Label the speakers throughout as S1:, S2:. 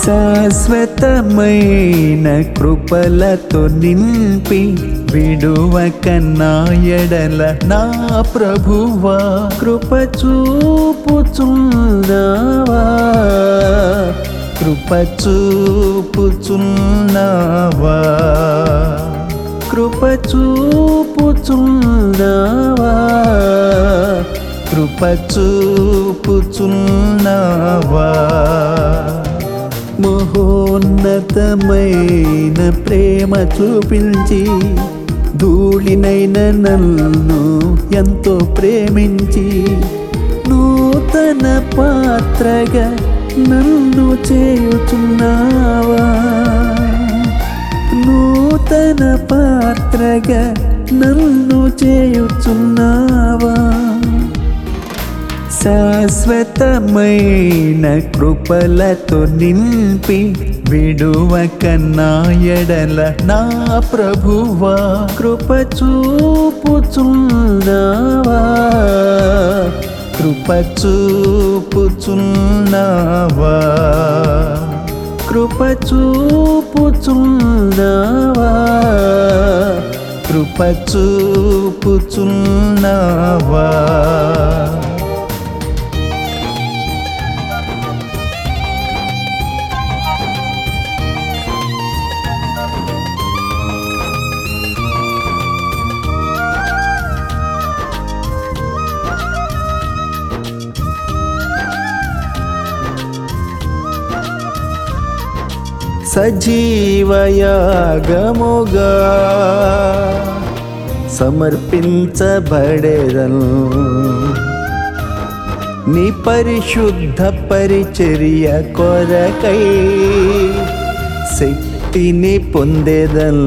S1: శాశ్వతమైన కృపలతో నింపి విడువక నా ఎడల నా ప్రభువా కృప చూపుచున్నావా కృప చూపుచున్నావా కృప చూపుచున్నావా కృప చూపుచున్నావా మహోన్నతమైన ప్రేమ చూపించి ధూళినైన నన్ను ఎంతో ప్రేమించి నూతన పాత్రగా నన్ను చేయుచున్నావా నూతన పాత్రగా నన్ను చేయుచున్నావా శాశ్వతమైన కృపలతో నింపి విడువక నా ఎడల నా ప్రభువా కృప చూపుచున్నావా కృప చూపుచున్నావా కృప చూపుచున్నావా కృప చూపుచున్నావా సజీవయాగముగా సమర్పించబడేదను నీ పరిశుద్ధ పరిచర్య కొరకై శక్తిని పొందేదను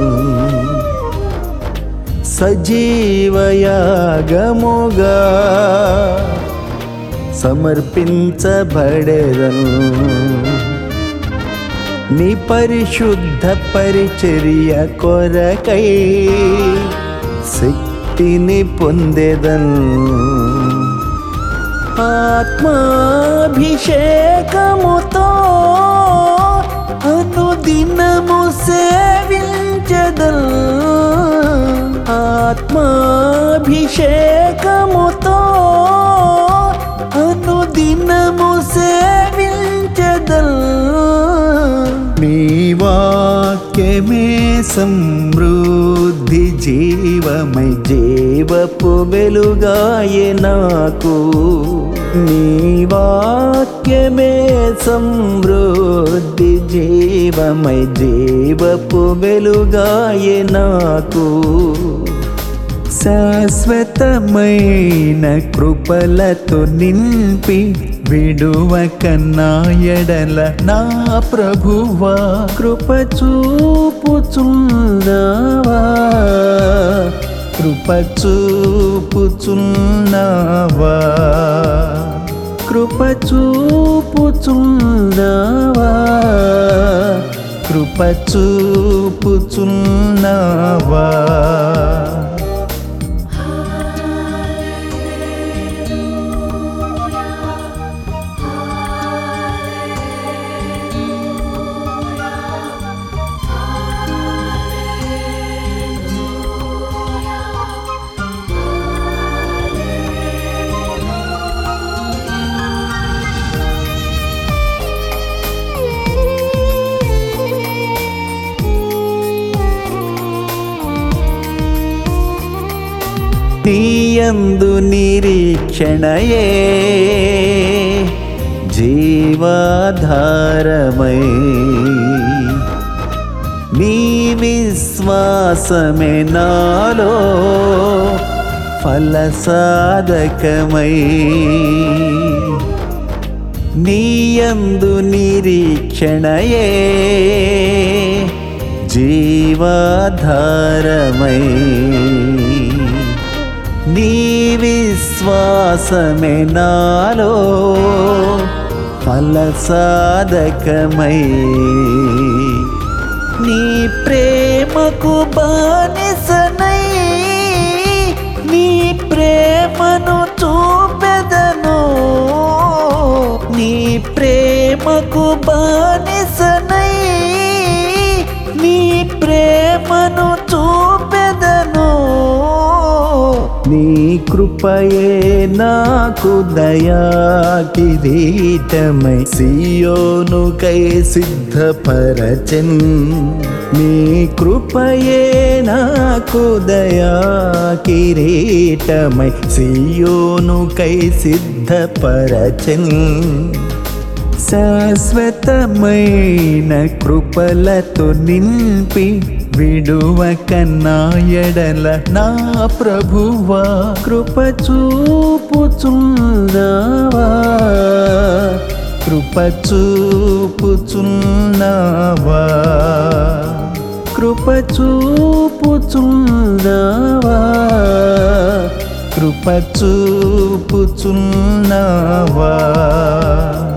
S1: సజీవయాగముగా సమర్పించబడేదను నీ పరిశుద్ధ పరిచర్య కొరకై శక్తిని పొందేదను ఆత్మాభిషేకముతో అనుదినము సేవించదను ఆత్మాభిషేకముతో అనుదినము సేవించదను నీ వాక్యమే సమృద్ధి జీవమై జీవపు వెలుగాయే నాకు నీ వాక్యమే సమృద్ధి జీవమై జీవపు వెలుగాయే నాకు శాశ్వతమైన కృపలతో నింపి విడువక నా ఎడల నా ప్రభువా కృప చూపుచున్నావా కృప చూపుచున్నావా కృప చూపుచున్నావా కృప చూపుచున్నావా నీయందు నిరీక్షణయే జీవాధారమై నీ విశ్వాసమే నాలో ఫలసాధకమై నీయందు నిరీక్షణయే జీవాధారమై నీ విశ్వాసమే నాలో ఫలసాధకమై నీ ప్రేమకు బానిసనై నీ ప్రేమను చూపెదను నీ ప్రేమకు ప్రేమకు బానిసనై నీ ప్రేమను చూపెదను నీ కృపయే నాకు దయా కిరీటమై సియోనుకై సిద్ధపరచన్ నీ కృపయే నాకు దయా కిరీటమై సియోనుకై సిద్ధపరచన్ శాశ్వతమైన కృపలతో నింపి విడువక నా ఎడల నా ప్రభువా కృప చూపుచున్నావా కృప చూపుచున్నావా కృప చూపుచున్నావా కృప చూపుచున్నావా